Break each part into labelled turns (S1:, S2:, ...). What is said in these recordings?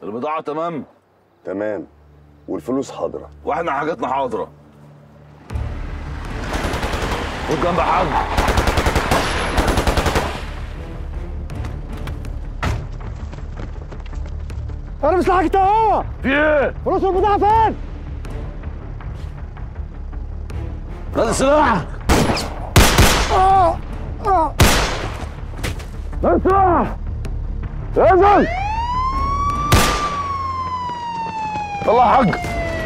S1: البضاعه تمام
S2: تمام والفلوس حاضره
S1: واحنا حاجاتنا حاضره خد جنب يا حاج
S3: انا مش لحقت اهو
S1: في ايه؟
S3: فلوس البضاعه فين؟
S1: نادي سلاح
S3: اه اه
S1: نادي سلاح انزل يلا يا حاج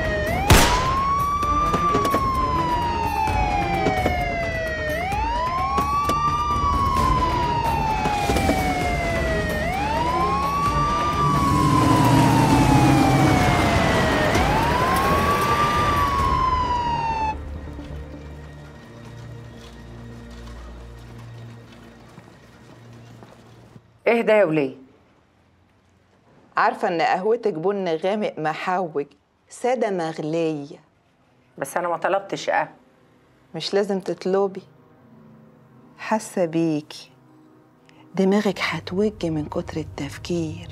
S4: اهدى يا وليه
S5: عارفة إن قهوتك بن غامق محوج سادة مغلية
S4: بس انا ما طلبتش قهوه
S5: مش لازم تطلبي حاسة بيكي دماغك هتوج من كتر التفكير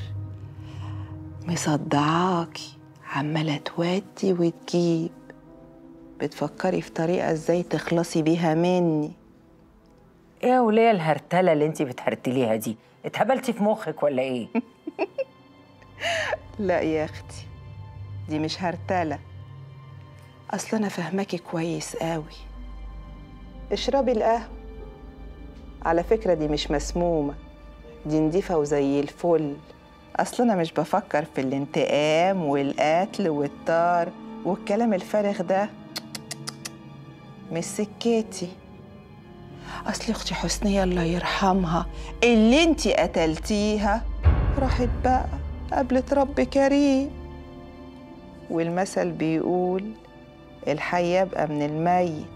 S5: مصدعاكي عمالة تودي وتجيب بتفكري في طريقة ازاي تخلصي بيها مني
S4: ايه يا وليه الهرتله اللي انت بتهرتليها دي اتهبلتي في مخك ولا ايه
S5: لا يا اختي دي مش هرتلة اصل انا فاهماكي كويس قوي اشربي القهوة على فكرة دي مش مسمومة دي نضيفة وزي الفل اصل انا مش بفكر في الانتقام والقتل والطار والكلام الفارغ ده مش سكتي اصل اختي حسنية الله يرحمها اللي انتي قتلتيها راحت بقى قابلت رب كريم والمثل بيقول الحي يبقى من الميت